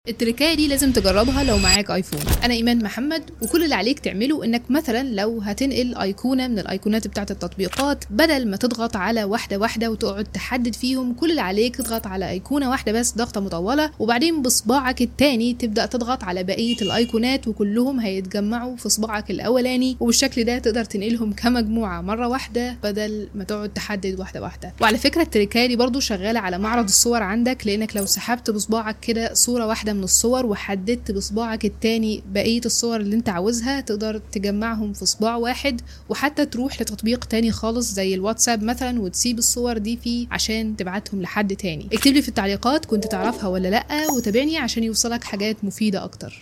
التركايه دي لازم تجربها لو معاك ايفون انا ايمان محمد وكل اللي عليك تعمله انك مثلا لو هتنقل ايقونه من الايقونات بتاعه التطبيقات بدل ما تضغط على واحده واحده وتقعد تحدد فيهم كل اللي عليك تضغط على ايقونه واحده بس ضغطه مطوله وبعدين بصباعك التاني تبدا تضغط على بقيه الايقونات وكلهم هيتجمعوا في صباعك الاولاني وبالشكل ده تقدر تنقلهم كمجموعه مره واحده بدل ما تقعد تحدد واحده واحده وعلى فكره التركايه دي برضو شغاله على معرض الصور عندك لانك لو سحبت بصباعك كده صوره واحده من الصور وحددت بصباعك التاني بقية الصور اللي انت عاوزها تقدر تجمعهم في صباع واحد وحتى تروح لتطبيق تاني خالص زي الواتساب مثلا وتسيب الصور دي فيه عشان تبعتهم لحد تاني اكتب لي في التعليقات كنت تعرفها ولا لأ وتابعني عشان يوصلك حاجات مفيدة اكتر